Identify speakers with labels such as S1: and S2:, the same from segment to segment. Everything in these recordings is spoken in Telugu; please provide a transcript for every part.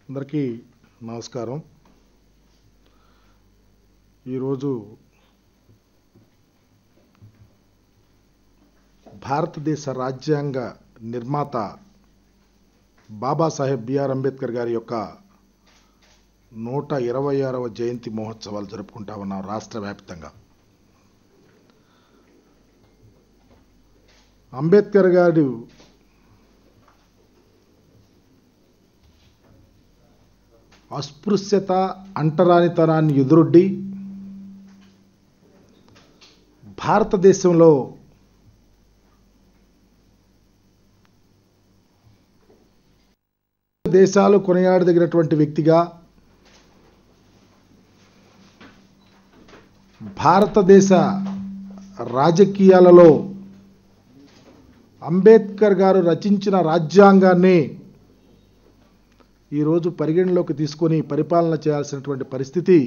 S1: అందరికీ నమస్కారం ఈరోజు భారతదేశ రాజ్యాంగ నిర్మాత బాబాసాహెబ్ బిఆర్ అంబేద్కర్ గారి యొక్క నూట ఇరవై ఆరవ జయంతి మహోత్సవాలు జరుపుకుంటా ఉన్నాం రాష్ట్ర వ్యాప్తంగా అంబేద్కర్ గారు అస్పృశ్యత అంటరానితనాన్ని ఎదురొడ్డి భారతదేశంలో దేశాలు కొనియాడదగినటువంటి వ్యక్తిగా భారతదేశ రాజకీయాలలో అంబేద్కర్ గారు రచించిన రాజ్యాంగాన్ని ఈరోజు పరిగణలోకి తీసుకొని పరిపాలన చేయాల్సినటువంటి పరిస్థితి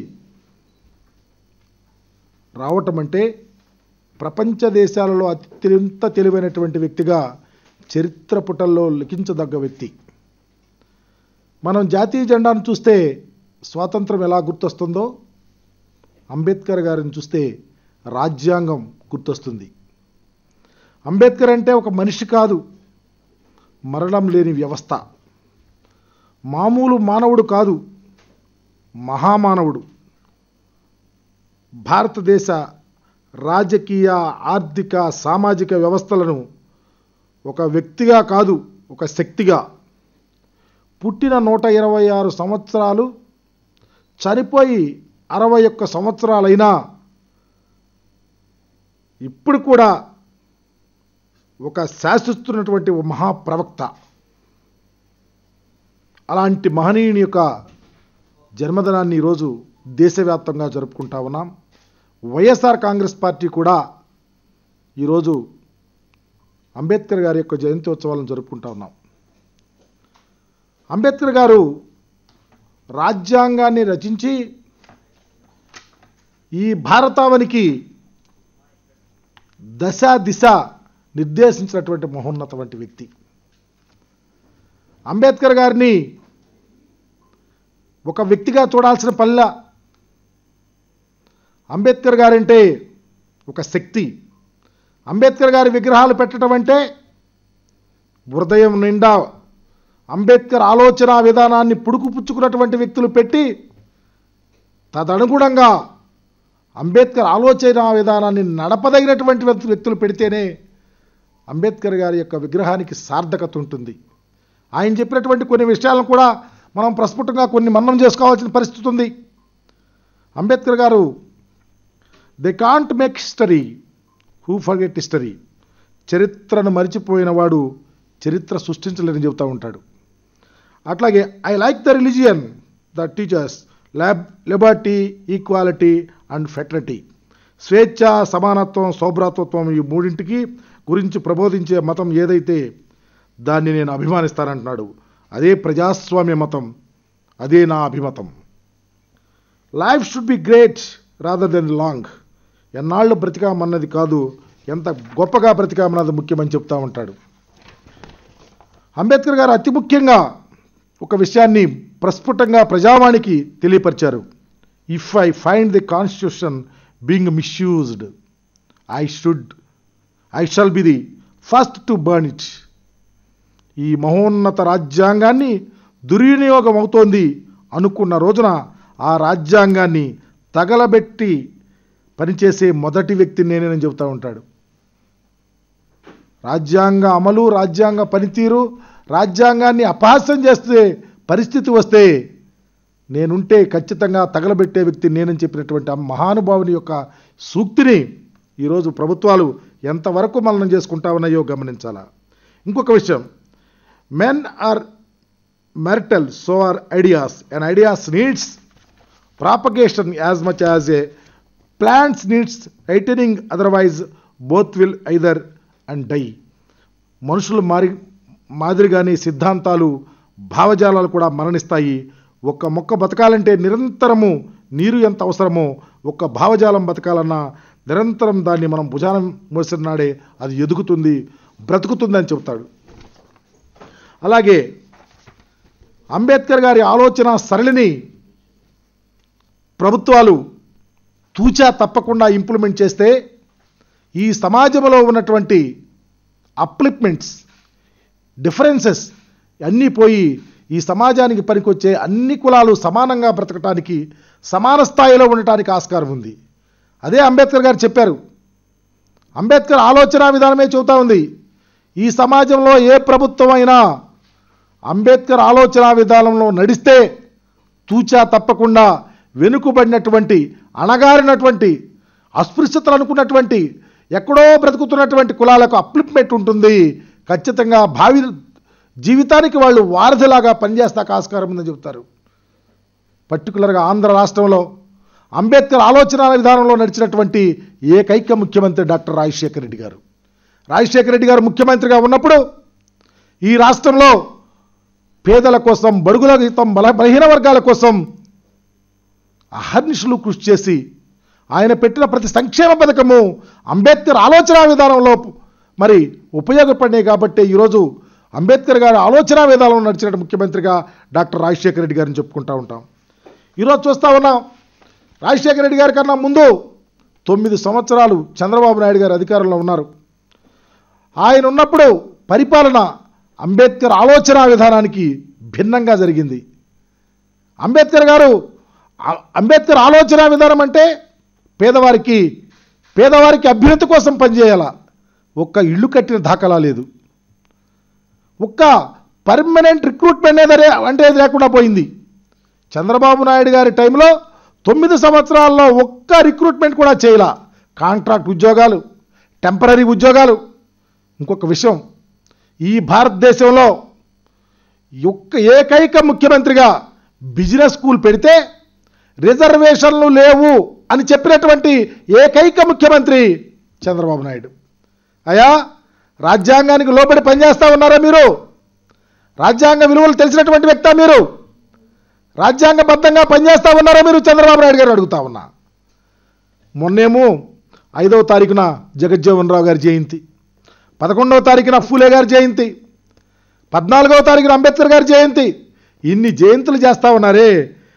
S1: రావటం అంటే ప్రపంచ దేశాలలో అత్యంత తెలివైనటువంటి వ్యక్తిగా చరిత్ర పుటల్లో లిఖించదగ్గ వ్యక్తి మనం జాతీయ జెండాను చూస్తే స్వాతంత్రం ఎలా గుర్తొస్తుందో అంబేద్కర్ గారిని చూస్తే రాజ్యాంగం గుర్తొస్తుంది అంబేద్కర్ అంటే ఒక మనిషి కాదు మరణం లేని వ్యవస్థ మామూలు మానవుడు కాదు మహామానవుడు భారతదేశ రాజకీయ ఆర్థిక సామాజిక వ్యవస్థలను ఒక వ్యక్తిగా కాదు ఒక శక్తిగా పుట్టిన నూట ఇరవై ఆరు సంవత్సరాలు చనిపోయి అరవై ఒక్క సంవత్సరాలైనా ఇప్పుడు కూడా ఒక శాసిస్తున్నటువంటి ఒక మహాప్రవక్త అలాంటి మహనీయుని యొక్క జన్మదినాన్ని ఈరోజు దేశవ్యాప్తంగా జరుపుకుంటా ఉన్నాం వైఎస్ఆర్ కాంగ్రెస్ పార్టీ కూడా ఈరోజు అంబేద్కర్ గారి యొక్క జయంత్యోత్సవాలను జరుపుకుంటా ఉన్నాం అంబేద్కర్ గారు రాజ్యాంగాన్ని రచించి ఈ భారతావనికి దశ దిశ నిర్దేశించినటువంటి మహోన్నతమైన వ్యక్తి అంబేద్కర్ గారిని ఒక వ్యక్తిగా చూడాల్సిన పనిలా అంబేద్కర్ గారంటే ఒక శక్తి అంబేద్కర్ గారి విగ్రహాలు పెట్టడం అంటే హృదయం నిండా అంబేద్కర్ ఆలోచన విధానాన్ని పుడుకు పుచ్చుకున్నటువంటి వ్యక్తులు పెట్టి తదనుగుణంగా అంబేద్కర్ ఆలోచన విధానాన్ని నడపదగినటువంటి వ్యక్తులు పెడితేనే అంబేద్కర్ గారి యొక్క విగ్రహానికి సార్థకత ఉంటుంది ఆయన చెప్పినటువంటి కొన్ని విషయాలను కూడా మనం ప్రస్ఫుటంగా కొన్ని మన్నం చేసుకోవాల్సిన పరిస్థితి ఉంది అంబేద్కర్ గారు they can't make history who forget history చరిత్రను మరిచిపోయిన వాడు చరిత్ర సృష్టించలేని చెబుతూ ఉంటాడు అట్లాగే I like the religion the teachers lab liberty equality and fraternity స్వేచ్ఛ సమానత్వం సౌభ్రాతత్వం ఈ మూడింటికి గురించి ప్రబోధించే మతం ఏదైతే దాన్ని నేను అభిమానిస్తానంటున్నాడు అదే ప్రజాస్వామ్య మతం అదే నా అభిమతం life should be great rather than long ఎన్నాళ్ళు బ్రతికామన్నది కాదు ఎంత గొప్పగా బ్రతికామన్నది ముఖ్యమని చెప్తా ఉంటాడు అంబేద్కర్ గారు అతి ముఖ్యంగా ఒక విషయాన్ని ప్రస్ఫుటంగా ప్రజావాణికి తెలియపరిచారు if I find the constitution being misused I should I shall be the first to burn it ఈ మహోన్నత రాజ్యాంగాన్ని దుర్వినియోగం అవుతోంది అనుకున్న రోజున ఆ రాజ్యాంగాన్ని తగలబెట్టి పనిచేసే మొదటి వ్యక్తి నేనేనని చెబుతూ ఉంటాడు రాజ్యాంగ అమలు రాజ్యాంగ పనితీరు రాజ్యాంగాన్ని అపహాస్యం చేస్తే పరిస్థితి వస్తే నేనుంటే ఖచ్చితంగా తగలబెట్టే వ్యక్తి నేనని చెప్పినటువంటి ఆ మహానుభావుని యొక్క సూక్తిని ఈరోజు ప్రభుత్వాలు ఎంతవరకు మననం చేసుకుంటా ఉన్నాయో గమనించాలా ఇంకొక విషయం men are mortal so are ideas and ideas needs propagation as much as a plant needs watering otherwise both will wither and die మనుషులు మారి మాదిరిగానే సిద్ధాంతాలు భావజాలాలు కూడా మరణిస్తాయి ఒక్క మొక్క బతకాలంటే నిరంతరము నీరు ఎంత అవసరమో ఒక్క భావజాలం బతకాలన్నా నిరంతరం దాన్ని మనం భుజాన మోసిన నాడే అది ఎదుగుతుంది బ్రతుకుతుంది అని చెబుతాడు అలాగే అంబేద్కర్ గారి ఆలోచన సరళిని ప్రభుత్వాలు తూచా తప్పకుండా ఇంప్లిమెంట్ చేస్తే ఈ సమాజంలో ఉన్నటువంటి అప్లిప్మెంట్స్ డిఫరెన్సెస్ అన్నీ పోయి ఈ సమాజానికి పనికొచ్చే అన్ని కులాలు సమానంగా బ్రతకటానికి సమాన స్థాయిలో ఉండటానికి ఆస్కారం ఉంది అదే అంబేద్కర్ గారు చెప్పారు అంబేద్కర్ ఆలోచన విధానమే చెబుతా ఉంది ఈ సమాజంలో ఏ ప్రభుత్వం అయినా అంబేద్కర్ ఆలోచన విధానంలో నడిస్తే తూచా తప్పకుండా వెనుకబడినటువంటి అణగారినటువంటి అస్పృశ్యతలు అనుకున్నటువంటి ఎక్కడో బ్రతుకుతున్నటువంటి కులాలకు అప్లిప్మెంట్ ఉంటుంది ఖచ్చితంగా భావి జీవితానికి వాళ్ళు వారధిలాగా పనిచేస్తాక ఆస్కారం ఉందని చెబుతారు పర్టికులర్గా ఆంధ్ర రాష్ట్రంలో అంబేద్కర్ ఆలోచన విధానంలో నడిచినటువంటి ఏకైక ముఖ్యమంత్రి డాక్టర్ రాజశేఖర రెడ్డి గారు రాజశేఖర రెడ్డి గారు ముఖ్యమంత్రిగా ఉన్నప్పుడు ఈ రాష్ట్రంలో పేదల కోసం బడుగుల హితం బల బలహీన వర్గాల కోసం అహర్నిశలు కృషి చేసి ఆయన పెట్టిన ప్రతి సంక్షేమ పథకము అంబేద్కర్ ఆలోచన విధానంలో మరి ఉపయోగపడినాయి కాబట్టి ఈరోజు అంబేద్కర్ గారి ఆలోచన విధానంలో నడిచిన ముఖ్యమంత్రిగా డాక్టర్ రాజశేఖర రెడ్డి గారిని చెప్పుకుంటా ఉంటాం ఈరోజు చూస్తా ఉన్నాం రాజశేఖర రెడ్డి గారి కన్నా ముందు తొమ్మిది సంవత్సరాలు చంద్రబాబు నాయుడు గారు అధికారంలో ఉన్నారు ఆయన ఉన్నప్పుడు పరిపాలన అంబేద్కర్ ఆలోచన విధానానికి భిన్నంగా జరిగింది అంబేద్కర్ గారు ఆ- అంబేద్కర్ ఆలోచన విధానం అంటే పేదవారికి పేదవారికి అభ్యున్నతి కోసం పనిచేయాల ఒక్క ఇల్లు కట్టిన దాఖలా లేదు ఒక్క పర్మనెంట్ రిక్రూట్మెంట్ అనేది అంటే లేకుండా పోయింది చంద్రబాబు నాయుడు గారి టైంలో తొమ్మిది సంవత్సరాల్లో ఒక్క రిక్రూట్మెంట్ కూడా చేయాల కాంట్రాక్ట్ ఉద్యోగాలు టెంపరీ ఉద్యోగాలు ఇంకొక విషయం ఈ భారతదేశంలో ఒక్క ఏకైక ముఖ్యమంత్రిగా బిజినెస్ స్కూల్ పెడితే రిజర్వేషన్లు లేవు అని చెప్పినటువంటి ఏకైక ముఖ్యమంత్రి చంద్రబాబు నాయుడు అయా రాజ్యాంగానికి లోబడి పనిచేస్తా ఉన్నారా మీరు రాజ్యాంగ విలువలు తెలిసినటువంటి వ్యక్తా మీరు రాజ్యాంగబద్ధంగా పనిచేస్తా ఉన్నారా మీరు చంద్రబాబు నాయుడు గారు అడుగుతా ఉన్నా మొన్నేమో ఐదవ తారీఖున జగజ్జీవన్ రావు గారి జయంతి పదకొండవ తారీఖున ఫూలే గారి జయంతి పద్నాలుగవ తారీఖున అంబేద్కర్ గారి జయంతి ఇన్ని జయంతులు చేస్తా ఉన్నారే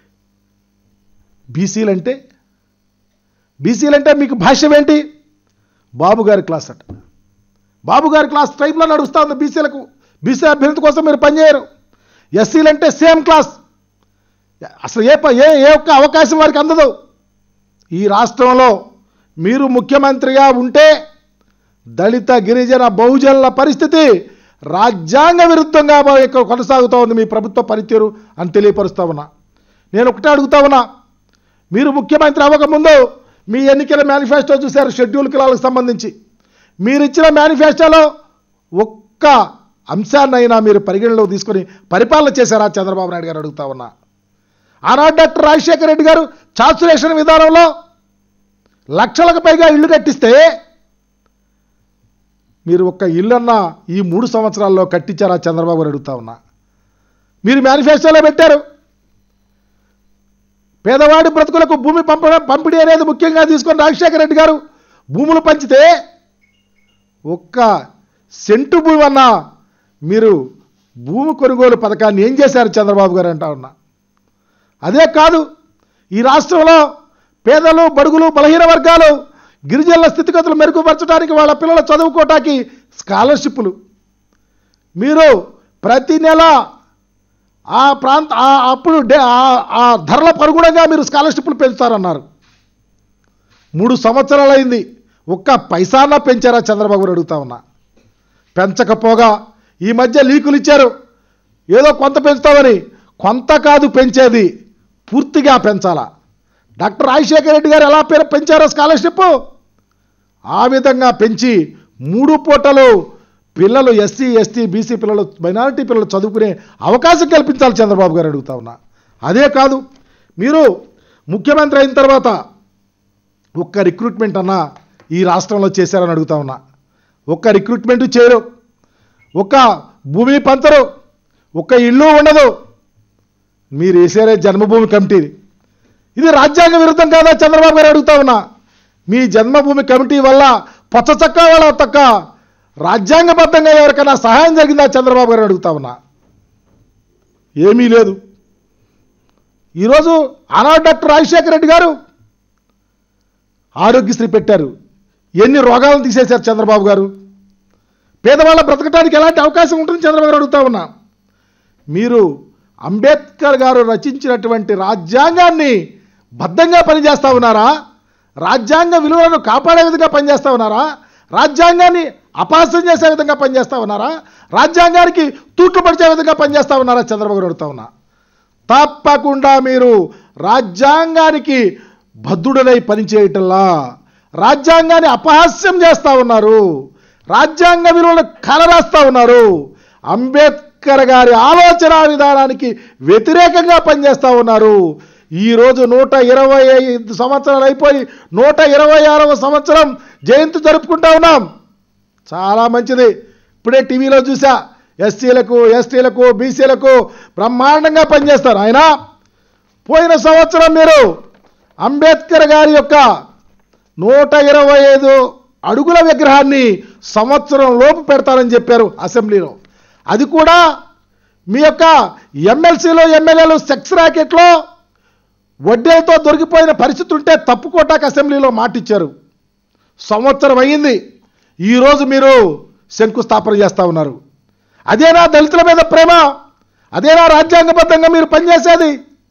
S1: బీసీలంటే బీసీలంటే మీకు భాష్యం ఏంటి బాబు గారి క్లాస్ అట బాబు గారి క్లాస్ టైంలో నడుస్తూ ఉంది బీసీలకు బీసీ అభ్యర్థి కోసం మీరు పనిచేయరు ఎస్సీలంటే సేమ్ క్లాస్ అసలు ఏ ప- ఏ ఏ ఒక్క అవకాశం వారికి అందదు ఈ రాష్ట్రంలో మీరు ముఖ్యమంత్రిగా ఉంటే దళిత గిరిజన బహుజనుల పరిస్థితి రాజ్యాంగ విరుద్ధంగా మా యొక్క కొనసాగుతూ ఉంది మీ ప్రభుత్వ పనితీరు అని తెలియపరుస్తా ఉన్నా నేను ఒకటే అడుగుతా ఉన్నా మీరు ముఖ్యమంత్రి అవ్వకముందు మీ ఎన్నికల మేనిఫెస్టో చూశారు షెడ్యూల్ కులాలకు సంబంధించి మీరు ఇచ్చిన మేనిఫెస్టోలో ఒక్క అంశాన్నైనా మీరు పరిగణలోకి తీసుకొని పరిపాలన చేశారా చంద్రబాబు నాయుడు గారు అడుగుతా ఉన్నా ఆనాడు డాక్టర్ రాజశేఖర రెడ్డి గారు చాచురేషన్ విధానంలో లక్షలకు పైగా ఇల్లు కట్టిస్తే మీరు ఒక్క ఇల్లన్నా ఈ మూడు సంవత్సరాల్లో కట్టించారా చంద్రబాబు గారు అడుగుతా ఉన్నా మీరు మేనిఫెస్టోలో పెట్టారు పేదవాడి బ్రతుకులకు భూమి పంపడం పంపిణీ అనేది ముఖ్యంగా తీసుకొని రాజశేఖర రెడ్డి గారు భూములు పంచితే ఒక్క సెంటు భూమి అన్నా మీరు భూమి కొనుగోలు పథకాన్ని ఏం చేశారు చంద్రబాబు గారు అంటా ఉన్నా అదే కాదు ఈ రాష్ట్రంలో పేదలు బడుగులు బలహీన వర్గాలు గిరిజనుల స్థితిగతులు మెరుగుపరచడానికి వాళ్ళ పిల్లల చదువుకోవటానికి స్కాలర్షిప్లు మీరు ప్రతి నెల ఆ ప్రాంత ఆ- అప్పుడు డే- ఆ- ఆ ధరలకు అనుగుణంగా మీరు స్కాలర్షిప్లు పెంచుతారన్నారు మూడు సంవత్సరాలు అయింది ఒక్క పైసానా పెంచారా చంద్రబాబు గారు అడుగుతా ఉన్నా పెంచకపోగా ఈ మధ్య లీకులు ఇచ్చారు ఏదో కొంత పెంచుతామని కొంత కాదు పెంచేది పూర్తిగా పెంచాలా డాక్టర్ రాజశేఖర రెడ్డి గారు ఎలా పేరు పెంచారో స్కాలర్షిప్ ఆ విధంగా పెంచి మూడు పూటలు పిల్లలు ఎస్సీ ఎస్టీ బీసీ పిల్లలు మైనారిటీ పిల్లలు చదువుకునే అవకాశం కల్పించాలి చంద్రబాబు గారు అడుగుతా ఉన్నా అదే కాదు మీరు ముఖ్యమంత్రి అయిన తర్వాత ఒక్క రిక్రూట్మెంట్ అన్నా ఈ రాష్ట్రంలో చేశారని అడుగుతా ఉన్నా ఒక్క రిక్రూట్మెంట్ చేయరు ఒక్క భూమి పంచరు ఒక్క ఇల్లు ఉండదు మీరు వేసారే జన్మభూమి కమిటీ ఇది రాజ్యాంగ విరుద్ధం కాదా చంద్రబాబు గారు అడుగుతా ఉన్నా మీ జన్మభూమి కమిటీ వల్ల పొచ్చ చక్క వాళ్ళ తక్క రాజ్యాంగబద్ధంగా ఎవరికైనా సహాయం జరిగిందా చంద్రబాబు గారు అడుగుతా ఉన్నా ఏమీ లేదు ఈరోజు ఆనాడు డాక్టర్ రాజశేఖర రెడ్డి గారు ఆరోగ్యశ్రీ పెట్టారు ఎన్ని రోగాలను తీసేశారు చంద్రబాబు గారు పేదవాళ్ళ బ్రతకడానికి ఎలాంటి అవకాశం ఉంటుంది చంద్రబాబు గారు అడుగుతా ఉన్నా మీరు అంబేద్కర్ గారు రచించినటువంటి రాజ్యాంగాన్ని బద్ధంగా పనిచేస్తా ఉన్నారా రాజ్యాంగ విలువలను కాపాడే విధంగా పనిచేస్తా ఉన్నారా రాజ్యాంగాన్ని అపహాస్యం చేసే విధంగా పనిచేస్తా ఉన్నారా రాజ్యాంగానికి తూట్లు పడిచే విధంగా పనిచేస్తా ఉన్నారా చంద్రబాబు గారు అడుగుతా ఉన్నా తప్పకుండా మీరు రాజ్యాంగానికి బద్ధుడనై పనిచేయటంలా రాజ్యాంగాన్ని అపహాస్యం చేస్తా ఉన్నారు రాజ్యాంగ విలువలను కలరాస్తా ఉన్నారు అంబేద్కర్ గారి ఆలోచన విధానానికి వ్యతిరేకంగా పనిచేస్తా ఉన్నారు ఈ రోజు నూట ఇరవై ఐదు సంవత్సరాలు అయిపోయి నూట ఇరవై ఆరవ సంవత్సరం జయంతి జరుపుకుంటా ఉన్నాం చాలా మంచిది ఇప్పుడే టీవీలో చూసా ఎస్సీలకు ఎస్టీలకు బీసీలకు బ్రహ్మాండంగా పనిచేస్తారు ఆయన పోయిన సంవత్సరం మీరు అంబేద్కర్ గారి యొక్క నూట ఇరవై ఐదు అడుగుల విగ్రహాన్ని సంవత్సరం లోపు పెడతారని చెప్పారు అసెంబ్లీలో అది కూడా మీ యొక్క ఎమ్మెల్సీలో ఎమ్మెల్యేలు సెక్స్ ర్యాకెట్లో వడ్డీలతో దొరికిపోయిన పరిస్థితి ఉంటే తప్పుకోటాక అసెంబ్లీలో మాటిచ్చారు సంవత్సరం అయ్యింది ఈరోజు మీరు శంకుస్థాపన చేస్తూ ఉన్నారు అదేనా దళితుల మీద ప్రేమ అదేనా రాజ్యాంగబద్ధంగా మీరు పనిచేసేది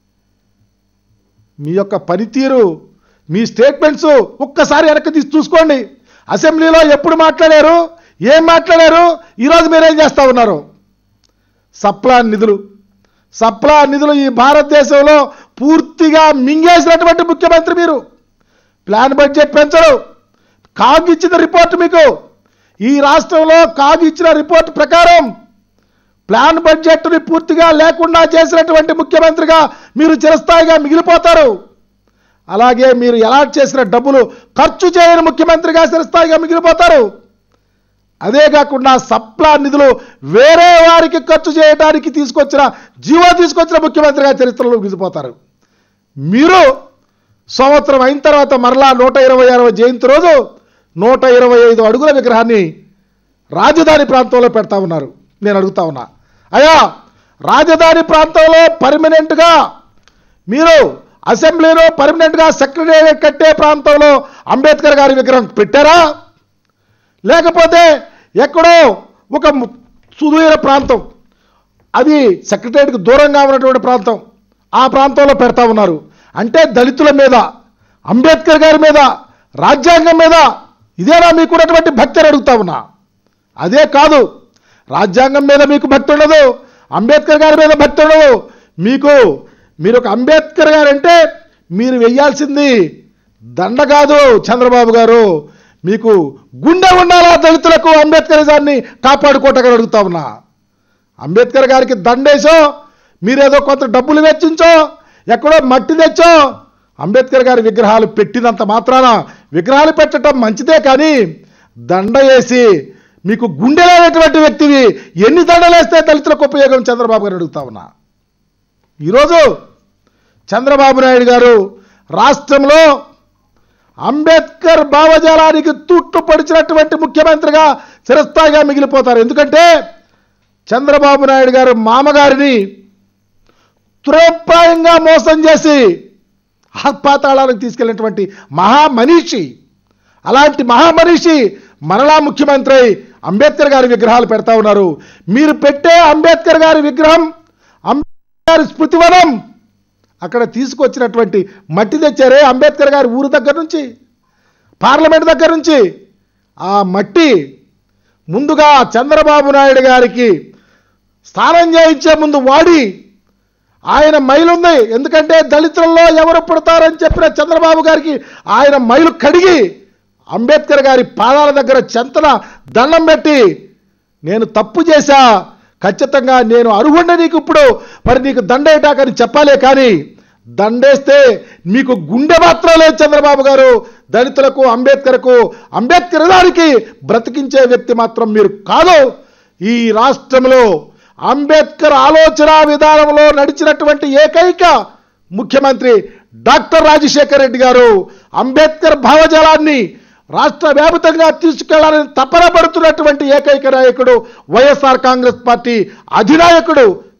S1: మీ యొక్క పనితీరు మీ స్టేట్మెంట్స్ ఒక్కసారి వెనక్కి తీసి చూసుకోండి అసెంబ్లీలో ఎప్పుడు మాట్లాడారు ఏం మాట్లాడారు ఈరోజు మీరేం చేస్తూ ఉన్నారు సప్లా నిధులు సప్లా నిధులు ఈ భారతదేశంలో పూర్తిగా మింగేసినటువంటి ముఖ్యమంత్రి మీరు ప్లాన్ బడ్జెట్ పెంచరు కాగ్ ఇచ్చిన రిపోర్ట్ మీకు ఈ రాష్ట్రంలో కాగ్ ఇచ్చిన రిపోర్ట్ ప్రకారం ప్లాన్ బడ్జెట్ని పూర్తిగా లేకుండా చేసినటువంటి ముఖ్యమంత్రిగా మీరు చిరస్థాయిగా మిగిలిపోతారు అలాగే మీరు ఎలాట్ చేసిన డబ్బులు ఖర్చు చేయని ముఖ్యమంత్రిగా చిరస్థాయిగా మిగిలిపోతారు అదే కాకుండా సప్లా నిధులు వేరే వారికి ఖర్చు చేయడానికి తీసుకొచ్చిన జీవో తీసుకొచ్చిన ముఖ్యమంత్రిగా చరిత్రలో మిగిలిపోతారు మీరు సంవత్సరం అయిన తర్వాత మరలా నూట ఇరవై ఆరవ జయంతి రోజు నూట ఇరవై ఐదు అడుగుల విగ్రహాన్ని రాజధాని ప్రాంతంలో పెడతా ఉన్నారు నేను అడుగుతా ఉన్నా అయ్యా రాజధాని ప్రాంతంలో పర్మనెంట్గా మీరు అసెంబ్లీలో పర్మనెంట్గా సెక్రటేరియట్ కట్టే ప్రాంతంలో అంబేద్కర్ గారి విగ్రహం పెట్టారా లేకపోతే ఎక్కడో ఒక ము- సుదూర ప్రాంతం అది సెక్రటేరియట్కి దూరంగా ఉన్నటువంటి ప్రాంతం ఆ ప్రాంతంలో పెడతా ఉన్నారు అంటే దళితుల మీద అంబేద్కర్ గారి మీద రాజ్యాంగం మీద ఇదేనా మీకున్నటువంటి భక్తి అని అడుగుతా ఉన్నా అదే కాదు రాజ్యాంగం మీద మీకు భక్తి ఉండదు అంబేద్కర్ గారి మీద భక్తి ఉండదు మీకు మీరు ఒక అంబేద్కర్ గారు అంటే మీరు వెయ్యాల్సింది దండ కాదు చంద్రబాబు గారు మీకు గుండె ఉండాలా దళితులకు అంబేద్కరిజాన్ని కాపాడుకోవటం అడుగుతా ఉన్నా అంబేద్కర్ గారికి దండేసో మీరేదో కొంత డబ్బులు వెచ్చించో ఎక్కడో మట్టి తెచ్చో అంబేద్కర్ గారి విగ్రహాలు పెట్టినంత మాత్రాన విగ్రహాలు పెట్టడం మంచిదే కానీ దండ వేసి మీకు గుండె లేనటువంటి వ్యక్తివి ఎన్ని దండలేస్తే దళితులకు ఉపయోగం చంద్రబాబు గారు అడుగుతా ఉన్నా ఈరోజు చంద్రబాబు నాయుడు గారు రాష్ట్రంలో అంబేద్కర్ భావజాలానికి తుట్టు పడిచినటువంటి ముఖ్యమంత్రిగా చిరస్థాయిగా మిగిలిపోతారు ఎందుకంటే చంద్రబాబు నాయుడు గారు మామగారిని తురప్రాయంగా మోసం చేసి ఆత్పాతాళాలకు తీసుకెళ్ళినటువంటి మహామనీషి అలాంటి మహామనీషి మరలా ముఖ్యమంత్రి అయి అంబేద్కర్ గారి విగ్రహాలు పెడతా ఉన్నారు మీరు పెట్టే అంబేద్కర్ గారి విగ్రహం అంబేద్కర్ గారి స్మృతివనం అక్కడ తీసుకొచ్చినటువంటి మట్టి తెచ్చారే అంబేద్కర్ గారి ఊరు దగ్గర నుంచి పార్లమెంట్ దగ్గర నుంచి ఆ మట్టి ముందుగా చంద్రబాబు నాయుడు గారికి స్నానం చేయించే ముందు వాడి ఆయన మైలుంది ఎందుకంటే దళితుల్లో ఎవరు పుడతారని చెప్పిన చంద్రబాబు గారికి ఆయన మైలు కడిగి అంబేద్కర్ గారి పాదాల దగ్గర చెంతన దండం పెట్టి నేను తప్పు చేశా ఖచ్చితంగా నేను అర్హుండే నీకు ఇప్పుడు మరి నీకు దండేటాకని చెప్పాలే కానీ దండేస్తే మీకు గుండె మాత్రం లేదు చంద్రబాబు గారు దళితులకు అంబేద్కర్కు అంబేద్కర్ గారికి బ్రతికించే వ్యక్తి మాత్రం మీరు కాదు ఈ రాష్ట్రంలో అంబేద్కర్ ఆలోచన విధానంలో నడిచినటువంటి ఏకైక ముఖ్యమంత్రి డాక్టర్ రాజశేఖర్ రెడ్డి గారు అంబేద్కర్ భావజాలాన్ని రాష్ట్ర వ్యాప్తంగా తీసుకెళ్లాలని తపన పడుతున్నటువంటి ఏకైక నాయకుడు వైఎస్ఆర్ కాంగ్రెస్ పార్టీ అధినాయకుడు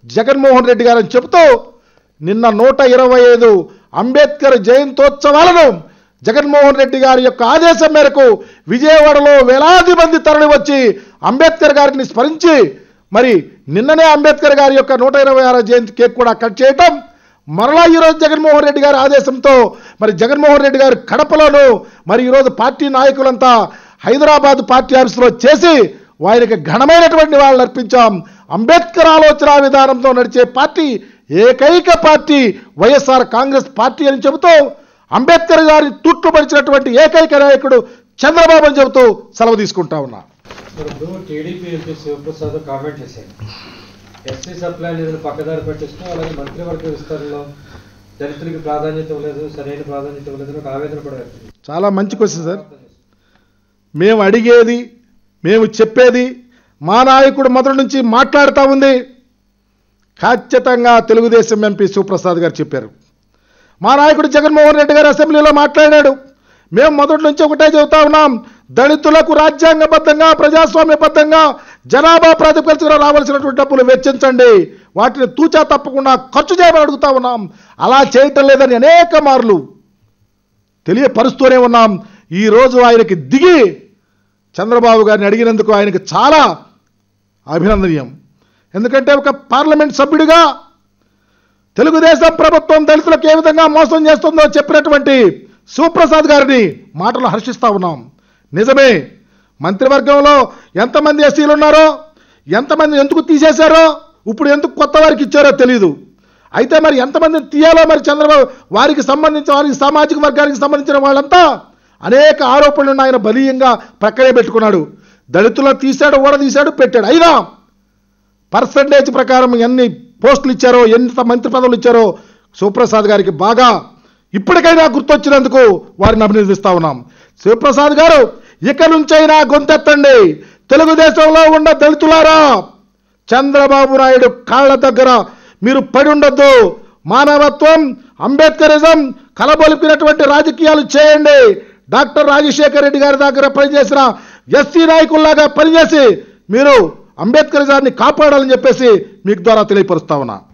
S1: జగన్మోహన్ రెడ్డి గారని చెబుతూ నిన్న నూట ఇరవై ఐదు అంబేద్కర్ జయంతోత్సవాలను జగన్మోహన్ రెడ్డి గారి యొక్క ఆదేశం మేరకు విజయవాడలో వేలాది మంది తరలి వచ్చి అంబేద్కర్ గారిని స్మరించి మరి నిన్ననే అంబేద్కర్ గారి యొక్క నూట ఇరవై ఆరో జయంతి కేక్ కూడా కట్ చేయటం మరలా ఈరోజు జగన్మోహన్ రెడ్డి గారి ఆదేశంతో మరి జగన్మోహన్ రెడ్డి గారు కడపలోను మరి ఈరోజు పార్టీ నాయకులంతా హైదరాబాద్ పార్టీ ఆఫీసులో చేసి వారికి ఘనమైనటువంటి వాళ్ళు అర్పించాం అంబేద్కర్ ఆలోచన విధానంతో నడిచే పార్టీ ఏకైక పార్టీ వైఎస్ఆర్ కాంగ్రెస్ పార్టీ అని చెబుతూ అంబేద్కర్ గారి తుట్టుపడిచినటువంటి ఏకైక నాయకుడు చంద్రబాబు అని చెబుతూ సెలవు తీసుకుంటా ఉన్నా
S2: మరి ఇప్పుడు టీడీపీ ఎంపీ శివప్రసాద్ కామెంట్ చేశారు ఎస్సీ సప్లై నిధులు పక్కదారి పట్టిస్తూ అలాగే మంత్రివర్గ విస్తరణలో దళితులకి ప్రాధాన్యత ఇవ్వలేదు సరైన ప్రాధాన్యత ఇవ్వలేదు అని ఒక ఆవేదన కూడా వ్యక్తం చేశారు.
S1: చాలా మంచి క్వశ్చన్ సార్ మేము అడిగేది మేము చెప్పేది మా నాయకుడు మొదటి నుంచి మాట్లాడుతూ ఉంది ఖచ్చితంగా తెలుగుదేశం ఎంపీ శివప్రసాద్ గారు చెప్పారు మా నాయకుడు జగన్మోహన్ రెడ్డి గారు అసెంబ్లీలో మాట్లాడాడు మేము మొదటి నుంచి ఒకటే చెబుతా ఉన్నాం దళితులకు రాజ్యాంగబద్ధంగా ప్రజాస్వామ్యబద్ధంగా జనాభా ప్రాతిపదికన రావాల్సినటువంటి డబ్బులు వెచ్చించండి వాటిని తూచా తప్పకుండా ఖర్చు చేయమని అడుగుతా ఉన్నాం అలా చేయటం లేదని అనేక మార్లు తెలియపరుస్తూనే ఉన్నాం ఈరోజు ఆయనకి దిగి చంద్రబాబు గారిని అడిగినందుకు ఆయనకి చాలా అభినందనీయం ఎందుకంటే ఒక పార్లమెంట్ సభ్యుడిగా తెలుగుదేశం ప్రభుత్వం దళితులకు ఏ విధంగా మోసం చేస్తుందో చెప్పినటువంటి శివప్రసాద్ గారిని మాటలు హర్షిస్తా ఉన్నాం నిజమే మంత్రివర్గంలో ఎంతమంది ఎస్సీలు ఉన్నారో ఎంతమంది ఎందుకు తీసేశారో ఇప్పుడు ఎందుకు కొత్త వారికి ఇచ్చారో తెలియదు అయితే మరి ఎంతమందిని తీయాలో మరి చంద్రబాబు వారికి సంబంధించిన వారికి సామాజిక వర్గానికి సంబంధించిన వాళ్ళంతా అనేక ఆరోపణలను ఆయన బలీయంగా ప్రక్కనే పెట్టుకున్నాడు దళితులను తీశాడు ఓడ తీశాడు పెట్టాడు అయినా పర్సంటేజ్ ప్రకారం ఎన్ని పోస్టులు ఇచ్చారో ఎంత మంత్రి పదవులు ఇచ్చారో శివప్రసాద్ గారికి బాగా ఇప్పటికైనా గుర్తొచ్చినందుకు వారిని అభినందిస్తా ఉన్నాం శివప్రసాద్ గారు ఇక నుంచైనా గొంతెత్తండి తెలుగుదేశంలో ఉన్న దళితులారా చంద్రబాబు నాయుడు కాళ్ళ దగ్గర మీరు పడి ఉండొద్దు మానవత్వం అంబేద్కరిజం కలబొలిపినటువంటి రాజకీయాలు చేయండి డాక్టర్ రాజశేఖర రెడ్డి గారి దగ్గర పనిచేసిన ఎస్సీ నాయకుల్లాగా పనిచేసి మీరు అంబేద్కరిజాన్ని కాపాడాలని చెప్పేసి మీకు ద్వారా తెలియపరుస్తా ఉన్నా